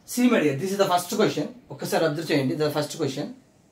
C media this is the first question ఒక్కసారి observe చేయండి the first question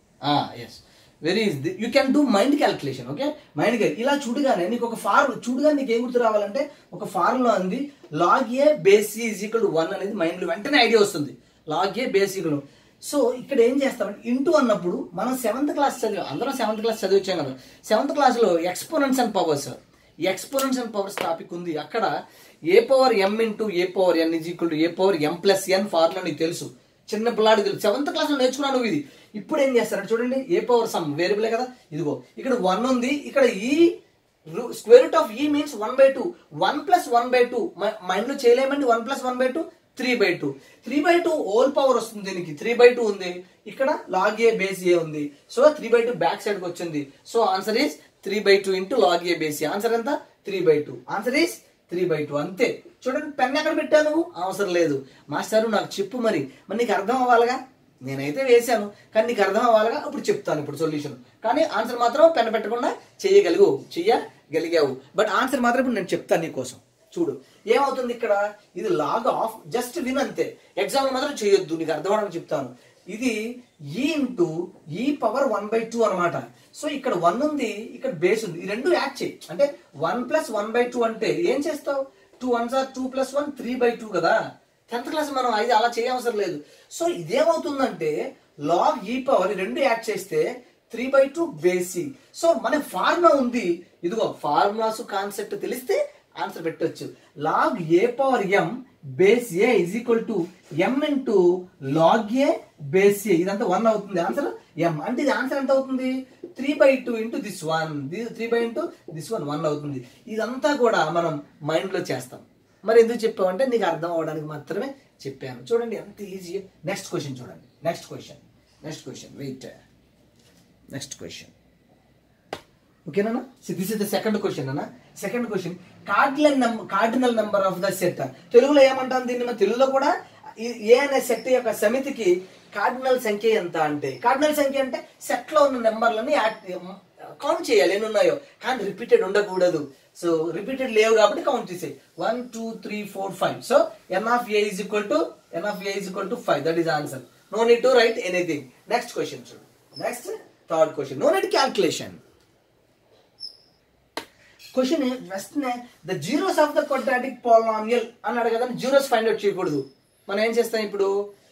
is very easy you can do mind calculation okay mind ఇలా చూడగానే నీకు ఒక form చూడగానే నీకు ఏం గుర్తు రావాలంటే ఒక ఫార్ములా ఉంది log A base is equal one అనేది మైండ్లో వెంటనే ఐడియా వస్తుంది లాగ్ ఏ బేస్ ఈక్వల్ సో ఇక్కడ ఏం చేస్తామంటే ఇంటూ అన్నప్పుడు మనం సెవెంత్ క్లాస్ చదివాం అందరం సెవెంత్ క్లాస్ చదివించాం కదా సెవెంత్ క్లాస్లో exponents and powers exponents and powers topic ఉంది అక్కడ A power M into A power N is equal to A power M plus N formula నీకు తెలుసు చిన్న పిల్లాడు తెలుసు సెవెంత్ క్లాస్ లో నేర్చుకున్నాను నువ్వు ఇది ఇప్పుడు ఏం చేస్తారంటే చూడండి ఏ పవర్ సమ్ వేరియబులే కదా ఇదిగో ఇక్కడ వన్ ఉంది ఇక్కడ ఈ square root of E means one by two one plus one by two mind లో చేయలేమండి one plus one by two three by two three by two whole power వస్తుంది దీనికి త్రీ బై టూ ఉంది ఇక్కడ log A base A ఉంది so three by two back side కి వచ్చింది so answer is three by two into log A base A answer ఎంత three by two answer is three by two అంతే చూడండి pen ఎక్కడ పెట్టావు నువ్వు అవసరం లేదు మాస్టారు నాకు చెప్పు మరి మరి నీకు అర్థం అవ్వాలిగా నేనైతే వేశాను కానీ నీకు అర్థం అవ్వాలిగా అప్పుడు చెప్తాను ఇప్పుడు సొల్యూషన్ కానీ ఆన్సర్ మాత్రం పెన్ పెట్టకుండా చేయగలిగు చెయ్యగలిగావు బట్ ఆన్సర్ మాత్రం ఇప్పుడు నేను చెప్తాను నీకోసం చూడు ఏమవుతుంది ఇక్కడ ఇది లాగ్ ఆఫ్ జస్ట్ విన్ అంతే ఎగ్జామ్ మాత్రం చేయొద్దు నీకు అర్థం అవడానికి చెప్తాను ఇది ఈ ఇంటూ ఈ పవర్ వన్ బై టూ అనమాట సో ఇక్కడ వన్ ఉంది ఇక్కడ బేస్ ఉంది ఈ రెండు యాడ్ చేయి అంటే one plus one by two అంటే ఏం చేస్తావు two one sir two plus one three by two కదా టెన్త్ క్లాస్ మనం ఇది అలా చేయవసరం లేదు సో ఇదేమవుతుందంటే లాగ్ ఈ పవర్ ఈ రెండు యాడ్ చేస్తే త్రీ బై టూ బేసి సో మన ఫార్ములా ఉంది ఇదిగో ఫార్ములాస్ కాన్సెప్ట్ తెలిస్తే ఆన్సర్ పెట్టొచ్చు log a power m base a is equal to m into log A base a ఇదంతా వన్ అవుతుంది ఆన్సర్ ఎం అంటే ఇది ఆన్సర్ ఎంత అవుతుంది three by two into this one three by into this one one అవుతుంది ఇదంతా కూడా మనం మైండ్ లో చేస్తాం మరి ఎందుకు చెప్పామంటే నీకు అర్థం అవడానికి మాత్రమే చెప్పాను చూడండి ఎంత ఈజీ నెక్స్ట్ క్వశ్చన్ చూడండి next question next question wait next question ఓకేనా this is the second question అన్న second question cardinal number cardinal number of the set తెలుగులో ఏమంటాం దీన్ని మన తెలుగులో కూడా ఈ- ఏ అనే సెట్ యొక్క సమితికి కార్డినల్ సంఖ్య ఎంత అంటే కార్డినల్ సంఖ్య అంటే సెట్ లో ఉన్న నెంబర్లని కౌంట్ చేయాలి ఎన్ని ఉన్నాయో కానీ రిపీటెడ్ ఉండకూడదు సో రిపీటెడ్ లేవు కాబట్టి కౌంట్ చేసేయి one two three four five so n of a is equal to n of a is equal to five that is answer no need to write anything next question చూడు next third question no need calculation question వెస్ట్నే the zeros of the quadratic polynomial అన్నాడు కదా zeros find out చేయకూడదు మనం ఏం చేస్తాం ఇప్పుడు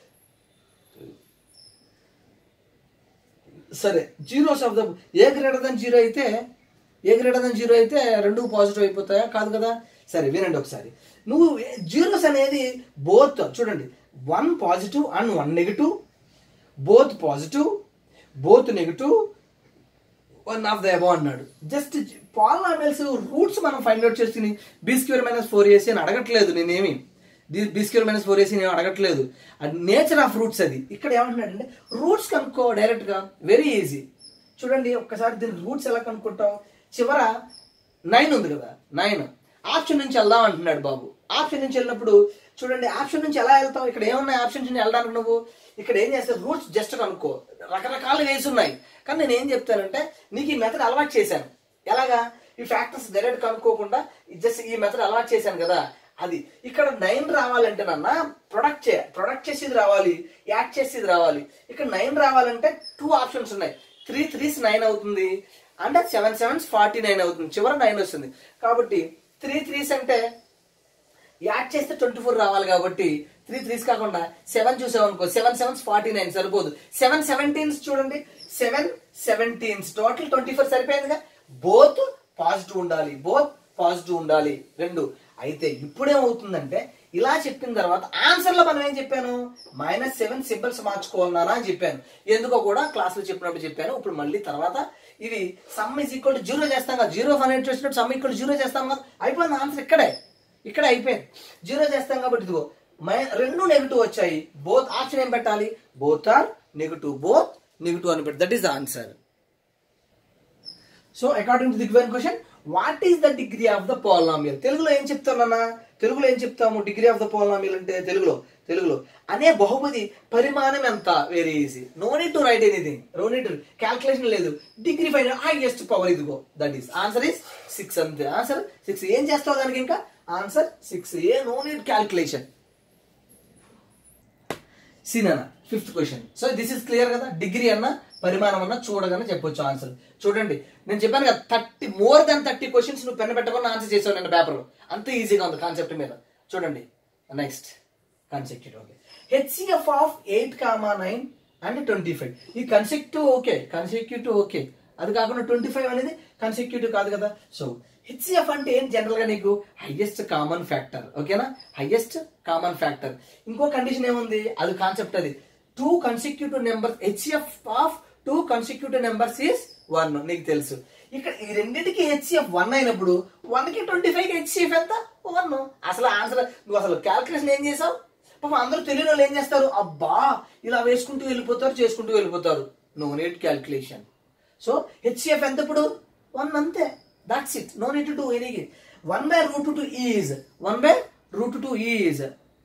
సరే zeros of the a greater than zero అయితే ఏ గ్రేటర్ దన్ జీరో అయితే రెండు పాజిటివ్ అయిపోతాయా కాదు కదా సరే వినండి ఒకసారి నువ్వు జీరోస్ అనేది బోత్ చూడండి one positive and one negative both positive both negative one of the above అన్నాడు జస్ట్ పాలినామియల్స్ రూట్స్ మనం ఫైండ్ అవుట్ చేసుకుని b square minus four ac అని అడగట్లేదు నేనేమి b square minus four ac నేను అడగట్లేదు అది నేచర్ ఆఫ్ రూట్స్ అది ఇక్కడ ఏమంటున్నాడంటే రూట్స్ కనుక్కో డైరెక్ట్ గా వెరీ ఈజీ చూడండి ఒక్కసారి దీని రూట్స్ ఎలా కనుక్కుంటావు చివర నైన్ ఉంది కదా నైన్ ఆప్షన్ నుంచి వెళ్దాం అంటున్నాడు బాబు ఆప్షన్ నుంచి వెళ్ళినప్పుడు చూడండి ఆప్షన్ నుంచి ఎలా వెళ్తావు ఇక్కడ ఏమున్నాయి ఆప్షన్ నుంచి వెళ్ళడానికి నువ్వు ఇక్కడ ఏం చేస్తావు రూట్స్ జస్ట్ కనుక్కో రకరకాలు వేసి ఉన్నాయి కానీ నేను ఏం చెప్తానంటే నీకు ఈ మెథడ్ అలవాటు చేశాను ఎలాగా ఈ ఫ్యాక్టర్స్ డైరెక్ట్ కనుక్కోకుండా జస్ట్ ఈ మెథడ్ అలవాటు చేశాను కదా అది ఇక్కడ నైన్ రావాలంటే నాన్న ప్రొడక్ట్ చే ప్రొడక్ట్ చేసేది రావాలి యాడ్ చేసేది రావాలి ఇక్కడ నైన్ రావాలంటే టూ ఆప్షన్స్ ఉన్నాయి త్రీ త్రీస్ నైన్ అవుతుంది అంటే సెవెన్ సెవెన్స్ ఫార్టీ నైన్ అవుతుంది చివర నైన్ వస్తుంది కాబట్టి త్రీ త్రీస్ అంటే యాడ్ చేస్తే ట్వంటీ ఫోర్ రావాలి కాబట్టి త్రీ త్రీస్ కాకుండా సెవెన్ చూసాం అనుకో సెవెన్ సెవెన్స్ ఫార్టీ నైన్ సరిపోదు సెవెన్ సెవెంటీన్స్ చూడండి seven seventeens total twenty four సరిపోయిందిగా బోత్ పాజిటివ్ ఉండాలి బోత్ పాజిటివ్ ఉండాలి రెండు అయితే ఇప్పుడేమవుతుందంటే ఇలా చెప్పిన తర్వాత ఆన్సర్ లో మనం ఏం చెప్పాను మైనస్ సెవెన్ సింబల్స్ మార్చుకోవాలన్నా అని చెప్పాను ఎందుకో కూడా క్లాస్ లో చెప్పినప్పుడు చెప్పాను ఇప్పుడు మళ్ళీ తర్వాత ఇవి sum is equal to zero చేస్తాం కదా జీరో హండ్రెడ్ చేసినట్టు సమ్ ఈక్వల్ జీరో చేస్తాం కదా అయిపోయింది ఆన్సర్ ఇక్కడే ఇక్కడ అయిపోయింది జీరో చేస్తాం కాబట్టి ఇదిగో మై- రెండు నెగిటివ్ వచ్చాయి బోత్ ఆప్షన్ ఏం పెట్టాలి both are negative both negative అని పెట్టి that is the answer so according to the given question what is the degree of the polynomial తెలుగులో ఏం చెప్తానన్నా తెలుగులో ఏం చెప్తాము డిగ్రీ ఆఫ్ ద పాలినామియల్ అంటే తెలుగులో తెలుగులో అనే బహుపది పరిమాణం ఎంత very easy no need to write anything no need to calculation లేదు డిగ్రీ ఫైన్ హైయెస్ట్ పవర్ ఇదిగో that is answer is six అంతే ఆన్సర్ సిక్స్ ఏం చేస్తావు దానికి ఇంకా ఆన్సర్ సిక్స్ ఏ నో నీడ్ క్యాల్కులేషన్ సీన్ అన్న fifth question so this is clear కదా డిగ్రీ అన్న పరిమాణం అన్న చూడగానే చెప్పొచ్చు ఆన్సర్ చూడండి నేను చెప్పాను కదా thirty more than thirty questions నువ్వు పెన్ పెట్టకుండా ఆన్సర్ చేసావు నేను పేపర్లో అంత ఈజీగా ఉంది కాన్సెప్ట్ మీద చూడండి next consecutive okay HCF of eight comma nine and twenty five ఈ కన్సెక్టివ్ ఓకే కన్సెక్యూటివ్ ఓకే అది కాకుండా ట్వంటీ ఫైవ్ అనేది కన్సెక్యూటివ్ కాదు కదా సో హెచ్సిఎఫ్ అంటే ఏం జనరల్ గా నీకు హైయెస్ట్ కామన్ ఫ్యాక్టర్ ఓకేనా హైయెస్ట్ కామన్ ఫ్యాక్టర్ ఇంకో కండిషన్ ఏముంది అది కాన్సెప్ట్ అది two consecutive number HCF of two consecutive numbers is one నీకు తెలుసు ఇక్కడ ఈ రెండింటికి హెచ్సిఎఫ్ వన్ అయినప్పుడు వన్ కి ట్వంటీ ఫైవ్ కి హెచ్సిఎఫ్ ఎంత వన్ అసలు ఆన్సర్ నువ్వు అసలు క్యాల్కులేషన్ ఏం చేసావు పాపం అందరూ తెలియని వాళ్ళు ఏం చేస్తారు అబ్బా ఇలా వేసుకుంటూ వెళ్ళిపోతారు చేసుకుంటూ వెళ్ళిపోతారు no need calculation so HCF ఎంత ఇప్పుడు వన్ అంతే that's it no need to do any one by root two is one by root two is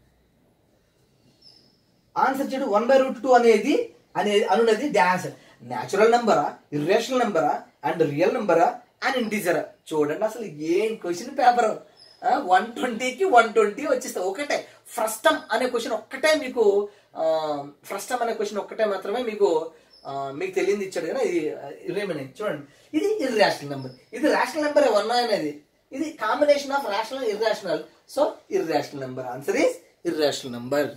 answer చేయడం వన్ బై రూట్ టూ అనేది అనేది అనున్నది డాన్స్ న్యాచురల్ నెంబరా ఇర్రేషనల్ నెంబరా అండ్ రియల్ నెంబరా అండ్ ఇంటీజరా చూడండి అసలు ఏం క్వశ్చన్ పేపర్ వన్ ట్వంటీకి వన్ ట్వంటీ వచ్చేస్తాయి ఒకటే ఫ్రస్టమ్ అనే క్వశ్చన్ ఒక్కటే మీకు ఫ్రస్టమ్ అనే క్వశ్చన్ ఒక్కటే మాత్రమే మీకు ఆ, మీకు తెలియదు ఇచ్చాడు కదా ఇది ఇర్రేమని చూడండి ఇది ఇర్రేషనల్ నెంబర్ ఇది రేషనల్ నెంబర్ వన్ అనేది ఇది combination of rational irrational so irrational number answer is irrational number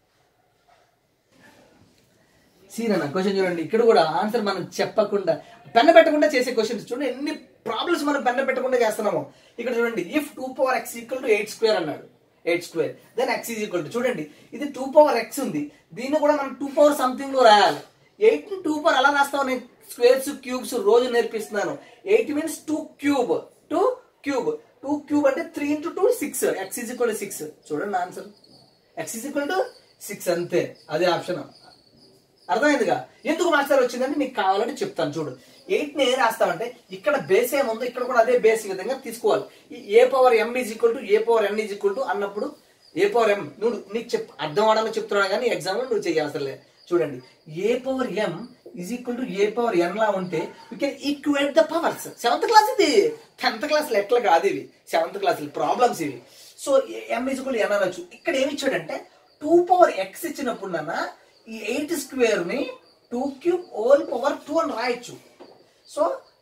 సీన్ అన్న క్వశ్చన్ చూడండి ఇక్కడ కూడా ఆన్సర్ మనం చెప్పకుండా పెన్న పెట్టకుండా చేసే క్వశ్చన్స్ చూడండి ఎన్ని ప్రాబ్లమ్స్ మనం పెన్న పెట్టకుండా చేస్తున్నాము ఇక్కడ చూడండి if two power x equal to eight square అన్నాడు eight square then x is equal to చూడండి ఇది టూ పవర్ ఎక్స్ ఉంది దీన్ని కూడా మనం టూ పవర్ సంథింగ్ లో రాయాలి ఎయిట్ ని టూ పవర్ ఎలా రాస్తావు నేను స్క్వేర్స్ క్యూబ్స్ రోజు నేర్పిస్తున్నాను eight means two cube two cube two cube అంటే three into two six x is equal to six చూడండి answer x is equal to six అంతే అదే ఆప్షన్ అర్థమైందిగా ఎందుకు మాస్టర్ వచ్చిందంటే నీకు కావాలంటే చెప్తాను చూడు ఎయిట్ ని ఏం రాస్తామంటే ఇక్కడ బేస్ ఏముందో ఇక్కడ కూడా అదే బేస్ విధంగా తీసుకోవాలి ఈ a power m is equal to A power n is equal to అన్నప్పుడు ఏ పవర్ ఎం నువ్వు నీకు చెప్ అర్థం అవడానికి చెప్తున్నాను కానీ ఎగ్జామ్ లో నువ్వు చేయాల్సిన లేదు చూడండి a power m is equal to A power n లా ఉంటే you can equate the powers seventh class ఇది టెన్త్ క్లాస్ ఎట్లా కాదు ఇవి సెవెంత్ క్లాస్ ప్రాబ్లమ్స్ ఇవి so m is equal n అనొచ్చు ఇక్కడ ఏమి ఇచ్చాడంటే టూ పవర్ ఎక్స్ ఇచ్చినప్పుడు నాన్న ఈ ఎయిట్ స్క్వేర్ ని two cube whole power two అని రాయొచ్చు so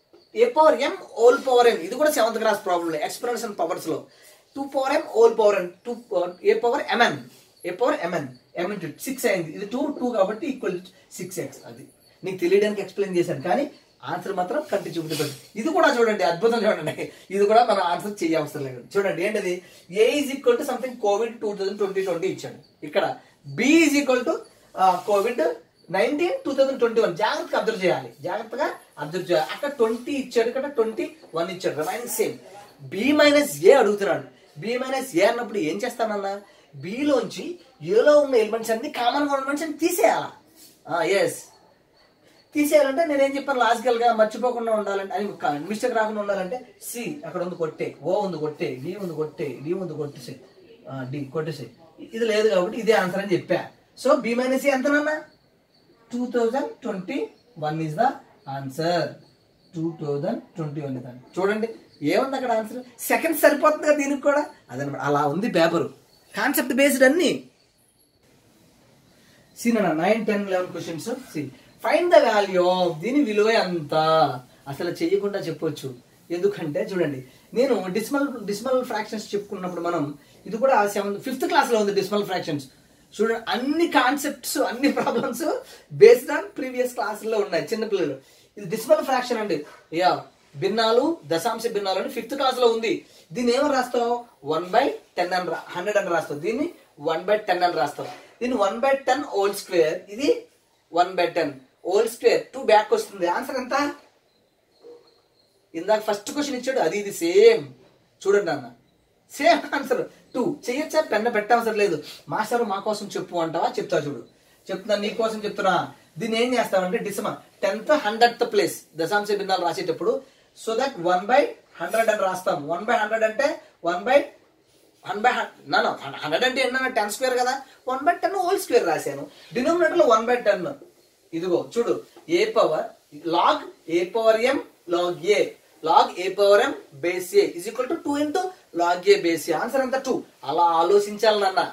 a power m whole power n ఇది కూడా seventh class problem explanation powers లో two power m whole power n to a power mn a power mn m into six అయింది ఇది two two కాబట్టి equal six x అది నీకు తెలియడానికి explain చేశాను కానీ ఆన్సర్ మాత్రం కంటి చూపుతూ పెట్టు ఇది కూడా చూడండి అద్భుతం చూడండి ఇది కూడా మనం ఆన్సర్ చేయవసరం లేదు చూడండి ఏంటది a is equal to something covid two thousand twenty twenty ఇచ్చాడు ఇక్కడ b is equal to covid nineteen two thousand twenty one జాగ్రత్తగా అబ్జర్వ్ చేయాలి జాగ్రత్తగా అబ్జర్వ్ చేయాలి అక్కడ ట్వంటీ ఇచ్చాడు ఇక్కడ ట్వంటీ వన్ ఇచ్చాడు remaining same b minus a అడుగుతున్నాడు బి మైనస్ ఏ అన్నప్పుడు ఏం చేస్తానన్నా బిలోంచి ఏలో ఉన్న ఎలిమెంట్స్ అన్ని కామన్ ఎలిమెంట్స్ అన్ని తీసేయాలా ఎస్ తీసేయాలంటే నేనేం చెప్పాను లాజికల్ గా మర్చిపోకుండా ఉండాలంటే అని మిస్టేక్ రాకుండా ఉండాలంటే సి అక్కడ ఉంది కొట్టే ఓ ఉంది కొట్టే డి ఉంది కొట్టే డి ఉంది కొట్టేసే డి కొట్టేసే ఇది లేదు కాబట్టి ఇదే ఆన్సర్ అని చెప్పా సో బి మైనస్ ఎంతనన్నా two thousand twenty one is the answer two thousand twenty one is చూడండి ఏముంది అక్కడ ఆన్సర్ సెకండ్ సరిపోతుంది కదా దీనికి కూడా అదనమాట అలా ఉంది పేపర్ కాన్సెప్ట్ బేస్డ్ అన్ని సీన్ అన్న nine ten eleven questions see find the value of దీని విలువ ఎంత అసలు చెయ్యకుండా చెప్పొచ్చు ఎందుకంటే చూడండి నేను డిస్మల్ డిస్మల్ ఫ్రాక్షన్స్ చెప్పుకున్నప్పుడు మనం ఇది కూడా సెవెంత్ ఫిఫ్త్ క్లాస్ లో ఉంది డిస్మల్ ఫ్రాక్షన్స్ చూడండి అన్ని కాన్సెప్ట్స్ అన్ని ప్రాబ్లమ్స్ బేస్డ్ ఆన్ ప్రీవియస్ క్లాసుల్లో ఉన్నాయి చిన్నపిల్లలు ఇది డిస్మల్ ఫ్రాక్షన్ అండి యా భిన్నాలు దశాంశ భిన్నాలు అని ఫిఫ్త్ క్లాస్ లో ఉంది దీన్ని ఏమని రాస్తావు వన్ బై టెన్ అని రా హండ్రెడ్ అని రాస్తావు దీన్ని వన్ బై టెన్ అని రాస్తావు దీన్ని one by ten whole square ఇది one by ten whole square two back వస్తుంది ఆన్సర్ ఎంత ఇందాక ఫస్ట్ క్వశ్చన్ ఇచ్చాడు అది ఇది సేమ్ చూడండి అన్న సేమ్ ఆన్సర్ టూ చెయ్యొచ్చా పెన్న పెట్టవసరం లేదు మాస్టర్ మా కోసం చెప్పు అంటావా చెప్తా చూడు చెప్తున్నా నీ కోసం చెప్తున్నా దీన్ని ఏం చేస్తామంటే డిసమ టెన్త్ హండ్రెడ్ ప్లేస్ దశాంశ భిన్నాలు రాసేటప్పుడు so that one by hundred అని రాస్తాం వన్ బై హండ్రెడ్ అంటే వన్ బై వన్ బై నన్ను హండ్రెడ్ అంటే ఏంటన్నా టెన్ స్క్వేర్ కదా one by ten whole square రాశాను డినోమినేటర్ లో వన్ బై టెన్ ఇదిగో చూడు a power log a power m log a log a power m base a is equal to two into log A base A answer ఎంత two అలా ఆలోచించాలి నాన్న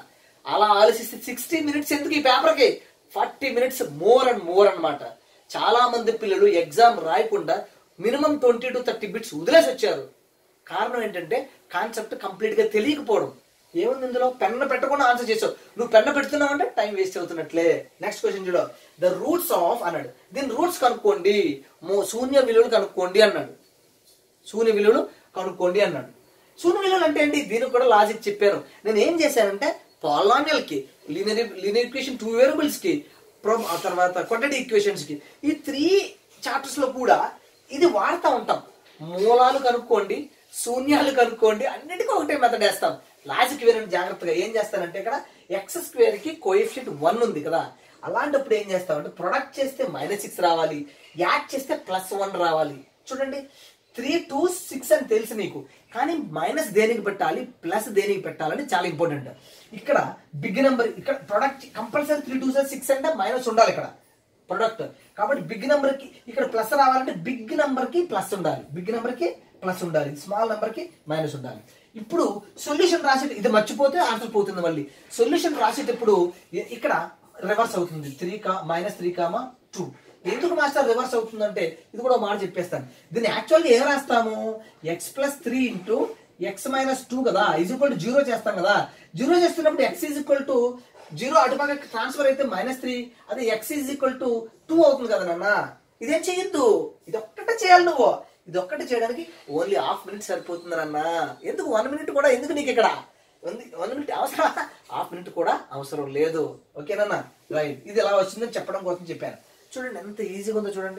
అలా ఆలోచిస్తే సిక్స్టీ మినిట్స్ ఎందుకు ఈ పేపర్కి forty minutes more and more అన్నమాట చాలా మంది పిల్లలు ఎగ్జామ్ రాయకుండా minimum twenty to thirty bits వదిలేసి వచ్చారు కారణం ఏంటంటే కాన్సెప్ట్ కంప్లీట్ గా తెలియకపోవడం ఏముంది ఇందులో పెన్ను పెట్టకుండా ఆన్సర్ చేసావు నువ్వు పెన్ను పెడుతున్నావు అంటే టైం వేస్ట్ అవుతున్నట్లే నెక్స్ట్ క్వశ్చన్ చూడు ద రూట్స్ ఆఫ్ అన్నాడు దీని రూట్స్ కనుక్కోండి మో- శూన్య విలువలు కనుక్కోండి అన్నాడు శూన్య విలువలు కనుక్కోండి అన్నాడు శూన్య విలువలు అంటే ఏంటి దీనికి కూడా లాజిక్ చెప్పాను నేను ఏం చేశానంటే పాలామియల్ కి linear linear equation two variables కి ప్రొ- ఆ తర్వాత క్వాంటిటీ ఈక్వేషన్స్ కి ఈ త్రీ చాప్టర్స్ లో కూడా ఇది వాడుతూ ఉంటాం మూలాలు కనుక్కోండి శూన్యాలు కనుక్కోండి అన్నిటికీ ఒకటే మెథడ్ వేస్తాం లాజిక్ వినండి జాగ్రత్తగా ఏం చేస్తానంటే ఇక్కడ ఎక్స్ స్క్వేర్ కి కోఎఫిషియంట్ వన్ ఉంది కదా అలాంటప్పుడు ఏం చేస్తామంటే ప్రొడక్ట్ చేస్తే మైనస్ సిక్స్ రావాలి యాడ్ చేస్తే ప్లస్ వన్ రావాలి చూడండి త్రీ టూ సిక్స్ అని తెలుసు నీకు కానీ మైనస్ దేనికి పెట్టాలి ప్లస్ దేనికి పెట్టాలని చాలా ఇంపార్టెంట్ ఇక్కడ బిగ్ నెంబర్ ఇక్కడ product compulsory three two six అంటే మైనస్ ఉండాలి ఇక్కడ ప్రొడక్ట్ కాబట్టి బిగ్ నెంబర్ కి ఇక్కడ ప్లస్ రావాలంటే బిగ్ నెంబర్ కి ప్లస్ ఉండాలి బిగ్ నెంబర్ కి ప్లస్ ఉండాలి స్మాల్ నెంబర్ కి మైనస్ ఉండాలి ఇప్పుడు సొల్యూషన్ రాసేట ఇది మర్చిపోతే ఆన్సర్ పోతుంది మళ్ళీ సొల్యూషన్ రాసేటప్పుడు ఇ- ఇక్కడ రివర్స్ అవుతుంది త్రీ కా మైనస్ త్రీ కామా టూ ఎందుకు మాస్టర్ రివర్స్ అవుతుందంటే ఇది కూడా ఒక మాట చెప్పేస్తాను దీన్ని యాక్చువల్గా ఏం రాస్తాము x plus three into x minus two కదా ఈజ్ ఈక్వల్ టు జీరో చేస్తాం కదా జీరో చేస్తున్నప్పుడు x is equal to zero అటుపక్క ట్రాన్స్ఫర్ అయితే మైనస్ త్రీ అదే x is equal to two అవుతుంది కదా నాన్న ఇదేం చేయొద్దు ఇది ఒక్కటే చేయాలి నువ్వు ఇది ఒక్కటే చేయడానికి ఓన్లీ హాఫ్ మినిట్ సరిపోతుంది నాన్న ఎందుకు వన్ మినిట్ కూడా ఎందుకు నీకు ఇక్కడ వన్ మినిట్ అవసరం హాఫ్ మినిట్ కూడా అవసరం లేదు ఓకేనా రైట్ ఇది ఎలా వచ్చిందని చెప్పడం కోసం చెప్పాను చూడండి ఎంత ఈజీగా ఉందో చూడండి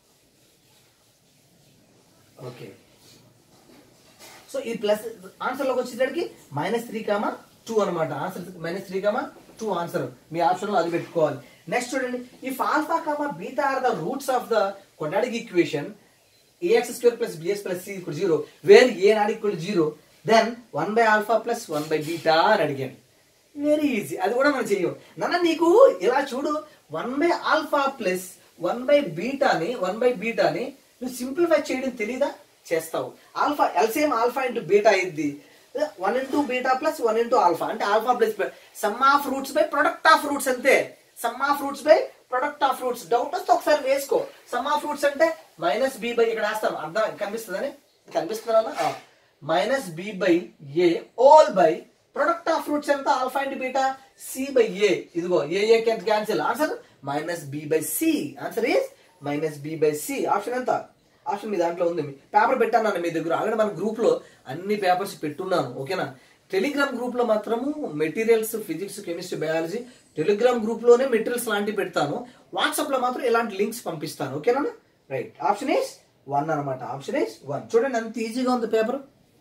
ఓకే సో ఈ ప్లస్ ఆన్సర్ లోకి వచ్చేసరికి మైనస్ త్రీ కామా టూ అనమాట answer minus three comma two answer మీ ఆప్షన్ లో అది పెట్టుకోవాలి నెక్స్ట్ చూడండి if alpha comma beta are the roots of the quadratic equation a x square plus b x plus c equal zero where a not equal zero then one by alpha plus one by beta అని అడిగాను very easy అది కూడా మనం చెయ్యం నాన్న నీకు ఇలా చూడు one by alpha plus one by బీటాని వన్ బై బీటాని నువ్వు సింప్లిఫై చేయడం తెలీదా చేస్తావు alpha LCM alpha into beta అయింది one into beta plus one into alpha అంటే alpha plus sum of roots by product of roots అంతే sum of roots by product of roots doubt వస్తే ఒకసారి వేసుకో సమ్ ఆఫ్ రూట్స్ అంటే minus b by ఇక్కడ వేస్తాం అర్థం కనిపిస్తుందని కనిపిస్తుందా minus b by A all by product of roots ఎంత alpha into beta c by a ఇదిగో a a can cancel answer minus b by c answer is minus b by c option ఎంత option మీ దాంట్లో ఉంది paper పెట్టాను మీ దగ్గర already మన group లో అన్ని పేపర్స్ పెట్టున్నాను ఓకేనా టెలిగ్రామ్ గ్రూప్ లో మాత్రము materials physics chemistry biology Telegram group లోనే మెటీరియల్స్ లాంటివి పెడతాను వాట్సాప్ లో మాత్రం ఇలాంటి లింక్స్ పంపిస్తాను ఓకేనా రైట్ ఆప్షన్ ఈస్ వన్ అనమాట ఆప్షన్ ఈస్ వన్ చూడండి ఎంత ఈజీగా ఉంది పేపర్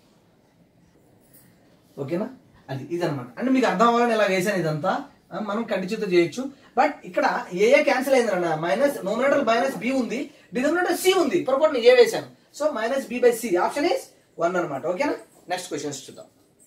ఓకేనా అది ఇది అనమాట అంటే మీకు అర్థం అవ్వాలని ఇలా వేసాను ఇదంతా ఆ, మనం కంటిచ్యూతో చేయొచ్చు బట్ ఇక్కడ ఏ ఏ క్యాన్సిల్ అయింది అన్న మైనస్ నోమినేటర్ మైనస్ బి ఉంది డినోమినేటర్ సి ఉంది పొరపాటు ఏ వేసాను so minus b by c option is one అనమాట ఓకేనా నెక్స్ట్ క్వశ్చన్స్ చూద్దాం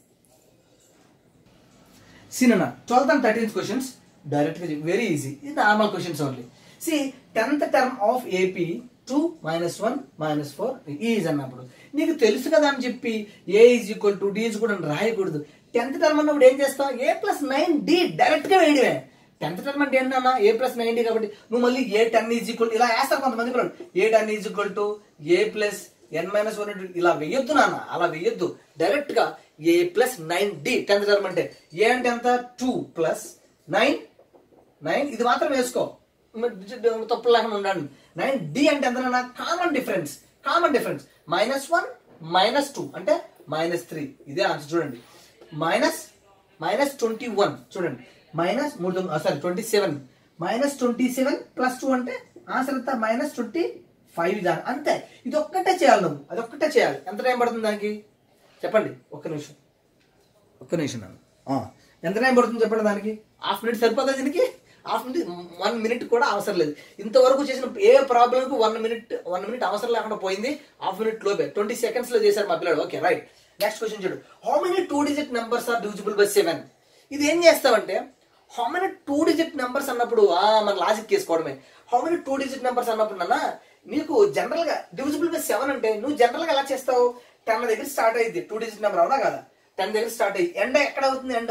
సీన్ twelfth and thirteenth questions direct గా వెరీ ఈజీ ఇది normal questions only see tenth term of AP two minus one minus four is అన్నప్పుడు నీకు తెలుసు కదా అని చెప్పి a is equal to d is కూడా రాయకూడదు టెన్త్ టర్మ్ అన్నప్పుడు ఏం చేస్తావు a plus nine d direct గా వేయడమే టెన్త్ టర్మ్ అంటే ఏంటన్నా ఏ ప్లస్ నైన్ డి కాబట్టి నువ్వు మళ్ళీ ఏ టెన్ ఈజ్ ఈక్వల్ ఇలా వేస్తారు కొంతమంది పిల్లలు a ten is equal to a plus n minus one ఇలా వెయ్యొద్దు నాన్న అలా వెయ్యొద్దు డైరెక్ట్ గా a plus nine d tenth term అంటే ఏ అంటే ఎంత టూ ప్లస్ నైన్ నైన్ ఇది మాత్రం వేసుకో తప్పు లేకుండా ఉండండి నైన్ డి అంటే ఎంత common difference common difference minus one minus two అంటే మైనస్ త్రీ ఇదే ఆన్సర్ చూడండి మైనస్ మైనస్ ట్వంటీ వన్ చూడండి మైనస్ మూడు sorry twenty seven minus twenty seven plus two అంటే ఆన్సర్ ఎంత మైనస్ ట్వంటీ ఫైవ్ దాని అంతే ఇది ఒక్కటే చేయాలి నువ్వు అది ఒక్కటే చేయాలి ఎంత టైం పడుతుంది దానికి చెప్పండి ఒక్క నిమిషం ఒక్క నిమిషం నాన్న. ఆ, ఎంత టైం పడుతుంది చెప్పండి దానికి హాఫ్ మినిట్ సరిపోదా దీనికి హాఫ్ మినిట్ వన్ మినిట్ కూడా అవసరం లేదు ఇంతవరకు చేసిన ఏ ప్రాబ్లంకు వన్ మినిట్ వన్ మినిట్ అవసరం లేకుండా పోయింది హాఫ్ మినిట్ లోపే ట్వంటీ సెకండ్స్ లో చేశారు మా పిల్లడు ఓకే రైట్ నెక్స్ట్ క్వశ్చన్ చూడు how many two digit numbers are divisible by seven ఇది ఏం చేస్తావంటే how many two digit numbers అన్నప్పుడు ఆ, మన లాజిక్ చేసుకోవడమే how many two digit numbers అన్నప్పుడు నాన్న నీకు జనరల్ గా డివిజిబుల్ బై సెవెన్ అంటే నువ్వు జనరల్ గా ఎలా చేస్తావు టెన్ దగ్గర స్టార్ట్ అయ్యింది టూ డిజిట్ నెంబర్ అవునా కదా టెన్ దగ్గర స్టార్ట్ అయ్యి ఎండ ఎక్కడ అవుతుంది ఎండ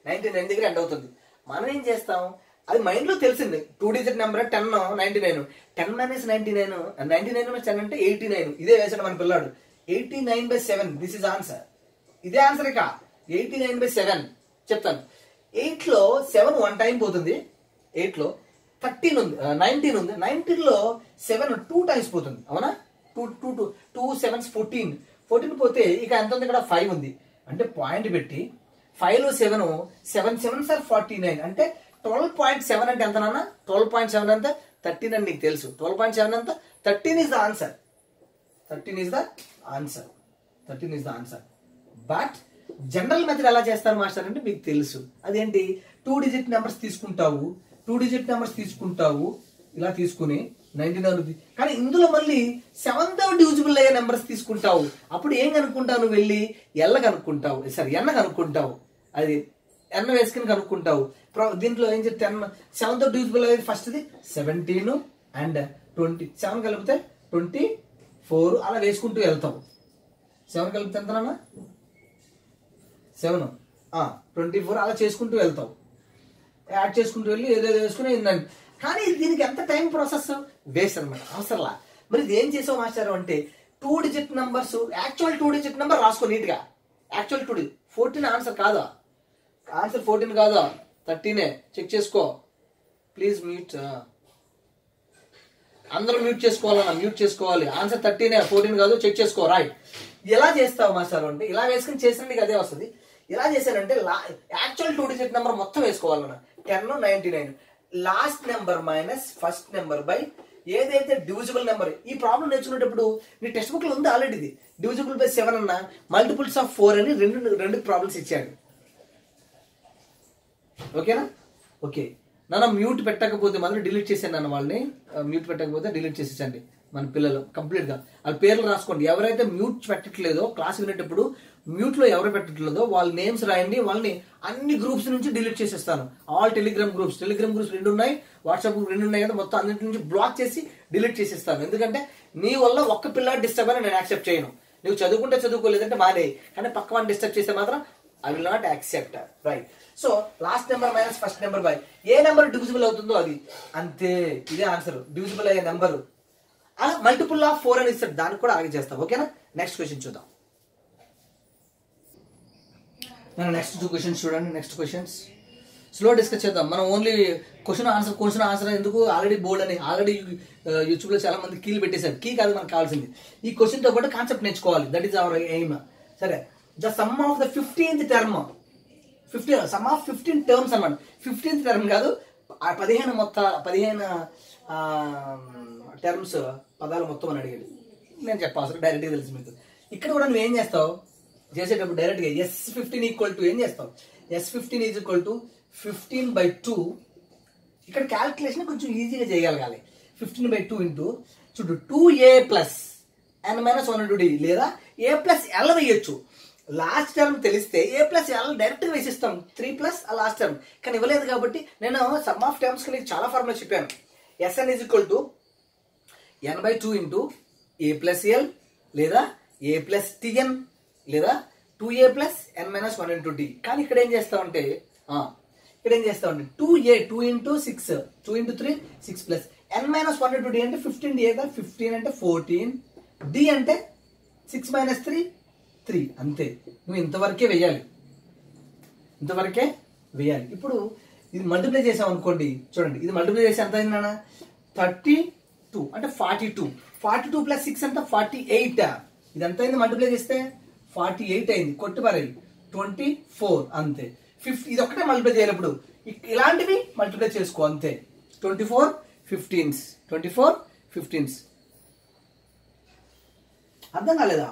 నైన్టీ నైన్ దగ్గర ఎండ్ అవుతుంది మనం ఏం చేస్తాం అది మైండ్ లో తెలిసింది two digit number ten ninety nine ten minus ninety nine ninety nine ten అంటే ఎయిటీ నైన్ ఇదే వేసాడు మన పిల్లాడు eighty nine by seven this is answer ఇదే ఆన్సర్ ఇక ఎయిటీ నైన్ బై సెవెన్ చెప్తాను ఎయిట్ లో సెవెన్ వన్ టైం పోతుంది ఎయిట్ లో థర్టీన్ ఉంది నైన్టీన్ ఉంది నైన్టీన్ లో సెవెన్ టూ టైమ్స్ పోతుంది అవునా two two two two sevens fourteen fourteen పోతే ఇక ఎంత ఉంది ఇక్కడ ఫైవ్ ఉంది అంటే పాయింట్ పెట్టి ఫైవ్ లో seven seven seven sir forty nine అంటే ట్వెల్వ్ పాయింట్ సెవెన్ అంటే ఎంత నాన్న ట్వెల్వ్ పాయింట్ సెవెన్ అంటే థర్టీన్ అని నీకు తెలుసు ట్వెల్వ్ పాయింట్ సెవెన్ అంతా thirteen is the answer thirteen is the answer thirteen is the answer but general method ఎలా చేస్తారు మాస్టర్ అంటే మీకు తెలుసు అదేంటి టూ డిజిట్ నెంబర్స్ తీసుకుంటావు టూ డిజిట్ నెంబర్స్ తీసుకుంటావు ఇలా తీసుకుని నైన్టీన్ అవుతుంది కానీ ఇందులో మళ్ళీ సెవెంత్ డివిజిబుల్ అయ్యే నెంబర్స్ తీసుకుంటావు అప్పుడు ఏం కనుక్కుంటావు నువ్వు వెళ్ళి ఎల్ల కనుక్కుంటావు సారీ ఎన్న కనుక్కుంటావు అది ఎన్న వేసుకుని కనుక్కుంటావు ప్ర- దీంట్లో ఏం చెప్తే ఎన్న సెవెంత్ డివిజిబుల్ అయ్యేది ఫస్ట్ది సెవెంటీన్ అండ్ ట్వంటీ సెవెన్ కలిపితే ట్వంటీ ఫోర్ అలా వేసుకుంటూ వెళ్తావు సెవెన్ కలిపితే ఎంతనా సెవెన్ ట్వంటీ ఫోర్ అలా చేసుకుంటూ వెళ్తావు యాడ్ చేసుకుంటూ వెళ్ళి ఏదేదో వేసుకుని ఇందండి కానీ దీనికి ఎంత టైం ప్రాసెస్ వేస్ట్ అనమాట అవసరంలా మరి ఇది ఏం చేసావు మాస్టర్ అంటే two digit numbers actual two digit number రాసుకో నీట్గా actual two digit fourteen answer కాదా ఆన్సర్ ఫోర్టీన్ కాదా థర్టీనే చెక్ చేసుకో ప్లీజ్ మ్యూట్ అందరూ మ్యూట్ చేసుకోవాలన్నా మ్యూట్ చేసుకోవాలి ఆన్సర్ థర్టీనే ఫోర్టీన్ కాదు చెక్ చేసుకో రైట్ ఎలా చేస్తావు మాస్టర్ అంటే ఇలా వేసుకుని చేసిన నీకు అదే వస్తుంది ఇలా చేశానంటే లా యాక్చువల్ టూ డిజిట్ నెంబర్ మొత్తం వేసుకోవాలన్నా ten ninety nine last number minus first number by ఏదైతే డివిజిబుల్ నెంబర్ ఈ ప్రాబ్లం నేర్చుకునేటప్పుడు నీ టెక్స్ట్ బుక్ లో ఉంది ఆల్రెడీ ఇది డివిజిబుల్ బై సెవెన్ అన్న మల్టిపుల్స్ ఆఫ్ ఫోర్ అని రెండు రెండు ప్రాబ్లమ్స్ ఇచ్చాడు ఓకేనా ఓకే నాన్న మ్యూట్ పెట్టకపోతే మాత్రం డిలీట్ చేశాను నన్ను వాళ్ళని మ్యూట్ పెట్టకపోతే డిలీట్ చేసేసండి మన పిల్లలు కంప్లీట్ గా వాళ్ళ పేర్లు రాసుకోండి ఎవరైతే మ్యూట్ పెట్టట్లేదో క్లాస్ వినేటప్పుడు మ్యూట్ లో ఎవరు పెట్టట్లేదో వాళ్ళ నేమ్స్ రాయండి వాళ్ళని అన్ని గ్రూప్స్ నుంచి డిలీట్ చేసేస్తాను all Telegram groups Telegram groups రెండు ఉన్నాయి వాట్సాప్ గ్రూప్ రెండు ఉన్నాయి కదా మొత్తం అన్నింటి నుంచి బ్లాక్ చేసి డిలీట్ చేసేస్తాను ఎందుకంటే నీ వల్ల ఒక్క పిల్లాడు డిస్టర్బ్ అని నేను యాక్సెప్ట్ చేయను నువ్వు చదువుకుంటే చదువుకోలేదంటే మానే కానీ పక్క వాడిని డిస్టర్బ్ చేస్తే మాత్రం I will not accept right so last number minus first number by ఏ నెంబర్ డివిజిబుల్ అవుతుందో అది అంతే ఇదే ఆన్సర్ డివిజిబుల్ అయ్యే నెంబర్ అలా మల్టిపుల్ ఆఫ్ ఫోర్ అని ఇస్తాడు దానికి కూడా అలాగే చేస్తాం ఓకేనా నెక్స్ట్ క్వశ్చన్ చూద్దాం నెక్స్ట్ టూ క్వశ్చన్స్ చూడండి నెక్స్ట్ క్వశ్చన్స్ స్లో డిస్కస్ చేద్దాం మనం only question answer question answer ఎందుకు ఆల్రెడీ బోర్డ్ అని ఆల్రెడీ యూట్యూబ్లో చాలా మంది కీలు పెట్టేశారు కీ కాదు మనకు కావాల్సింది ఈ క్వశ్చన్తో పాటు కాన్సెప్ట్ నేర్చుకోవాలి దట్ ఈస్ అవర్ ఎయిమ్ సరే the sum of the fifteenth term fifteen sum of fifteen terms అన్నమాట ఫిఫ్టీన్త్ టర్మ్ కాదు ఆ పదిహేను మొత్త పదిహేను టర్మ్స్ పదాలు మొత్తం అని అడిగాడు నేను చెప్పాల్సిన డైరెక్ట్గా తెలుసు మీకు ఇక్కడ కూడా నువ్వు ఏం చేస్తావు చేసేటప్పుడు డైరెక్ట్గా ఎస్ ఫిఫ్టీన్ ఈక్వల్ టు ఏం చేస్తావు s fifteen is equal to fifteen by two ఇక్కడ క్యాల్కులేషన్ కొంచెం ఈజీగా చేయగలగాలి ఫిఫ్టీన్ బై టూ ఇంటూ చూడు two a plus n minus one into d లేదా ఏ ప్లస్ ఎల్ వేయొచ్చు లాస్ట్ టర్మ్ తెలిస్తే ఏ ప్లస్ ఎల్ డైరెక్ట్గా వేసిస్తాం త్రీ ప్లస్ ఆ లాస్ట్ టర్మ్ కానీ ఇవ్వలేదు కాబట్టి నేను సమ్ ఆఫ్ టర్మ్స్ నీకు చాలా ఫార్ములా చెప్పాను s n is equal to n by two into a plus l లేదా ఏ ప్లస్ టిఎన్ లేదా two a plus n minus one into d కానీ ఇక్కడ ఏం చేస్తామంటే ఆ, ఇక్కడ ఏం చేస్తామంటే two a two into six two into three six plus n minus one into d అంటే ఫిఫ్టీన్ డి కదా ఫిఫ్టీన్ అంటే ఫోర్టీన్ డి అంటే సిక్స్ మైనస్ త్రీ త్రీ అంతే నువ్వు ఇంతవరకే వెయ్యాలి ఇంతవరకే వేయాలి ఇప్పుడు ఇది మల్టిప్లై చేసాం అనుకోండి చూడండి ఇది మల్టిప్లై చేసి ఎంత అయింది నాన్న థర్టీ టూ అంటే forty two forty two plus six అంటే ఫార్టీ ఎయిట్ ఇది ఎంత అయింది మల్టిప్లై చేస్తే ఫార్టీ ఎయిట్ అయింది కొట్టి మరి ట్వంటీ ఫోర్ అంతే ఫిఫ్టీ ఇది ఒకటే మల్టిప్లై చేయాలి ఇప్పుడు ఇ- ఇలాంటివి మల్టిప్లై చేసుకో అంతే twenty four fifteens twenty four fifteens అర్థం కాలేదా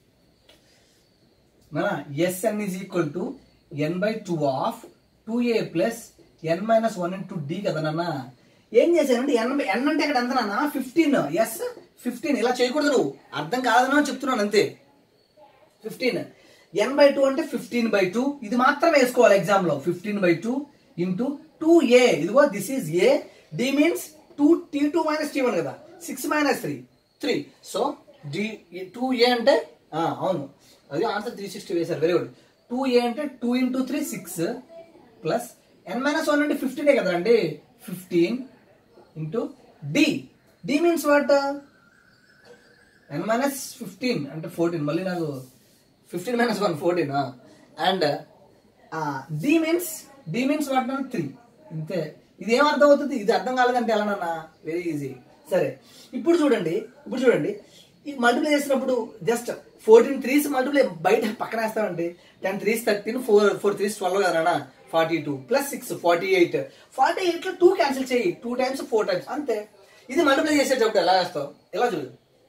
మన s n is equal to n by two of two a plus n minus one into d కదా నాన్న ఏం చేశానంటే ఎన్ ఎన్ అంటే ఇక్కడ ఎంత నాన్న ఫిఫ్టీన్ ఎస్ ఫిఫ్టీన్ ఇలా చేయకూడదు నువ్వు అర్థం కాదనో చెప్తున్నాను అంతే ఫిఫ్టీన్ ఎన్ బై టూ అంటే ఫిఫ్టీన్ బై టూ ఇది మాత్రం వేసుకోవాలి ఎగ్జామ్ లో fifteen by two into two a ఇదిగో this is a d means two t two minus t one కదా six minus three three so d two a అంటే ఆ, అవును అది ఆన్సర్ త్రీ సిక్స్టీ వేశారు వెరీ గుడ్ టూ ఏ అంటే two into three six plus n minus one అంటే ఫిఫ్టీనే కదండి fifteen into D d means what n minus fifteen అంటే ఫోర్టీన్ మళ్ళీ నాకు fifteen minus one fourteen and d means d means what నా three ఇంతే ఇది ఏం అర్థం అవుతుంది ఇది అర్థం కాలేదంటే ఎలానన్నా వెరీ ఈజీ సరే ఇప్పుడు చూడండి ఇప్పుడు చూడండి ఈ మల్టిప్లై చేసినప్పుడు జస్ట్ ఫోర్టీన్ త్రీస్ మల్టిప్లై బయట పక్కన వేస్తామండి ten threes thirteen four four threes twelve కదా forty two plus six forty eight forty ఎయిట్లో టూ క్యాన్సిల్ చేయి టూ టైమ్స్ ఫోర్ టైమ్స్ అంతే ఇది మల్టిప్లై చేసేటప్పుడు ఎలా వేస్తావు ఎలా చూడు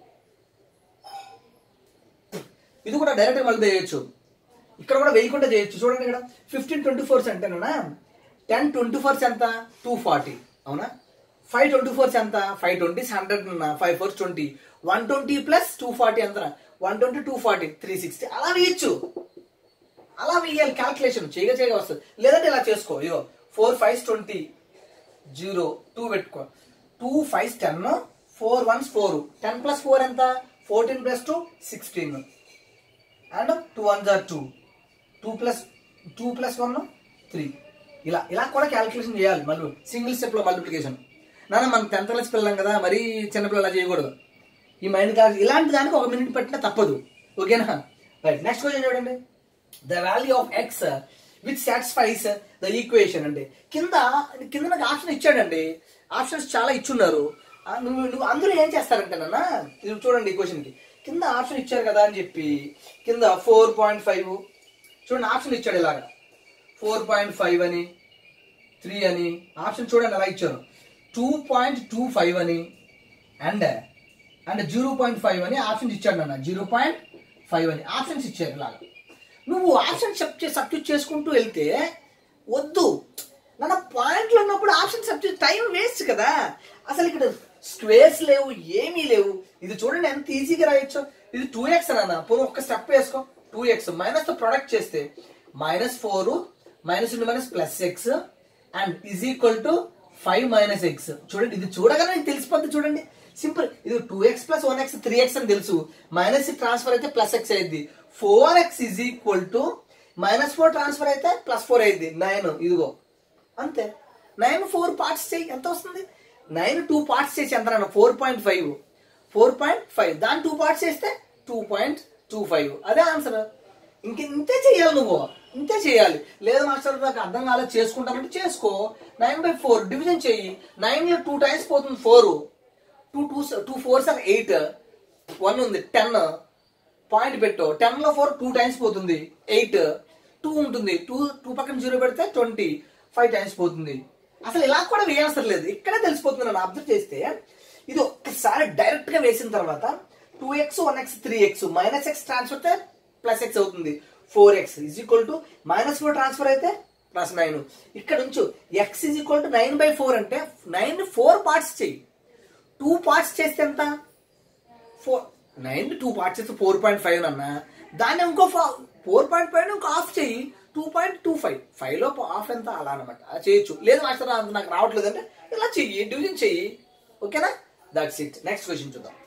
ఇది కూడా డైరెక్ట్ మల్టిప్లై చేయొచ్చు ఇక్కడ కూడా వేయకుండా చేయొచ్చు చూడండి ఇక్కడ ఫిఫ్టీన్ ట్వంటీ ఫోర్స్ అంటేనా టెన్ ట్వంటీ ఫోర్స్ ఎంత టూ ఫార్టీ అవునా ఫైవ్ ట్వంటీ ఫోర్స్ ఎంత five twenties hundred five fours twenty one twenty plus two forty ఎంత one twenty two forty three sixty అలా వేయచ్చు అలా వేయాలి క్యాల్కులేషన్ చేయగా చేయగా వస్తుంది లేదంటే ఇలా చేసుకో ఇగో four five twenty zero two పెట్టుకో two five ten four ones four ten plus four ఎంత fourteen plus two sixteen and two one జార్ two two plus two plus one three ఇలా ఇలా కూడా క్యాలిక్యులేషన్ చేయాలి మళ్ళీ సింగిల్ స్టెప్లో మల్టిప్లికేషన్ నాన్న మనం టెన్త్ క్లాస్ పిల్లలం కదా మరీ చిన్నపిల్లలు అలా చేయకూడదు ఈ మైండ్ క్లాస్ ఇలాంటి దానికి ఒక మినిట్ పెట్టినా తప్పదు ఓకేనా రైట్ నెక్స్ట్ క్వశ్చన్ చూడండి the value of x which satisfies the equation అండి కింద కింద నాకు ఆప్షన్ ఇచ్చాడండి ఆప్షన్స్ చాలా ఇచ్చున్నారు ఆ, నువ్వు నువ్వు అందరూ ఏం చేస్తారంటే నాన్న ఇది చూడండి ఈ క్వశ్చన్కి కింద ఆప్షన్ ఇచ్చారు కదా అని చెప్పి కింద ఫోర్ పాయింట్ ఫైవ్ చూడండి ఆప్షన్ ఇచ్చాడు ఇలాగా ఫోర్ పాయింట్ ఫైవ్ అని త్రీ అని ఆప్షన్ చూడండి అలా ఇచ్చారు టూ పాయింట్ టూ ఫైవ్ అని and and zero point five అని ఆప్షన్స్ ఇచ్చాడు అన్న జీరో పాయింట్ ఫైవ్ అని ఆప్షన్స్ ఇచ్చారు ఇలాగా నువ్వు ఆప్షన్ సబ్స్టిట్యూట్ చేసుకుంటూ వెళ్తే వద్దు నన్న పాయింట్లు ఉన్నప్పుడు ఆప్షన్ సబ్స్టిట్యూట్ టైం వేస్ట్ కదా అసలు ఇక్కడ స్క్వేర్స్ లేవు ఏమీ లేవు ఇది చూడండి ఎంత ఈజీగా రాయొచ్చు ఇది టూ ఎక్స్ అన్న పోనీ ఒక్క స్టెప్ వేసుకో టూ ఎక్స్ మైనస్ తో ప్రొడక్ట్ చేస్తే minus four minus into minus plus x and is equal to five minus x చూడండి ఇది చూడగానే నీకు తెలిసిపోద్ది చూడండి సింపుల్ ఇది two x plus one x three x అని తెలుసు మైనస్ ట్రాన్స్ఫర్ అయితే ప్లస్ ఎక్స్ అయింది four x is equal to minus four transfer అయితే ప్లస్ ఫోర్ అయింది నైన్ ఇదిగో అంతే నైన్ ఫోర్ పార్ట్స్ చేయి ఎంత వస్తుంది నైన్ టూ పార్ట్స్ చేసి ఎంత four point five four point five దాని టూ పార్ట్స్ చేస్తే టూ పాయింట్ టూ ఫైవ్ అదే ఆన్సర్ ఇంక ఇంతే చేయాలి నువ్వు ఇంతే చేయాలి లేదు మాస్టర్ నాకు అర్థం కాలేదు చేసుకుంటామంటే చేసుకో నైన్ బై ఫోర్ డివిజన్ చెయ్యి నైన్ లో టూ టైమ్స్ పోతుంది four two two two four sir eight one ఉంది టెన్ పాయింట్ పెట్టు టెన్ లో ఫోర్ టూ టైమ్స్ పోతుంది ఎయిట్ టూ ఉంటుంది టూ టూ పక్కన జీరో పెడితే ట్వంటీ ఫైవ్ టైమ్స్ పోతుంది అసలు ఇలా కూడా వేయవసరం లేదు ఇక్కడే తెలిసిపోతుంది నన్ను అబ్జర్వ్ చేస్తే ఇది ఒక్కసారి డైరెక్ట్ గా వేసిన తర్వాత two x one x three x minus x transfer అయితే ప్లస్ ఎక్స్ అవుతుంది four x is equal to minus four transfer అయితే ప్లస్ నైన్ ఇక్కడ నుంచి x is equal to nine by four అంటే నైన్ ఫోర్ పార్ట్స్ చెయ్యి two parts చేస్తే ఎంత four nine two parts చేస్తే ఫోర్ పాయింట్ ఫైవ్ అన్న దాన్ని ఇంకో ఫోర్ పాయింట్ ఫైవ్ ఇంకో ఆఫ్ చెయ్యి two point two five five లో ఆఫ్ ఎంత అలా అనమాట అలా చేయొచ్చు లేదు మాస్టర్ అంత నాకు రావట్లేదు అంటే ఇలా చెయ్యి డివిజన్ చెయ్యి ఓకేనా దట్స్ ఇట్ నెక్స్ట్ క్వశ్చన్ చూద్దాం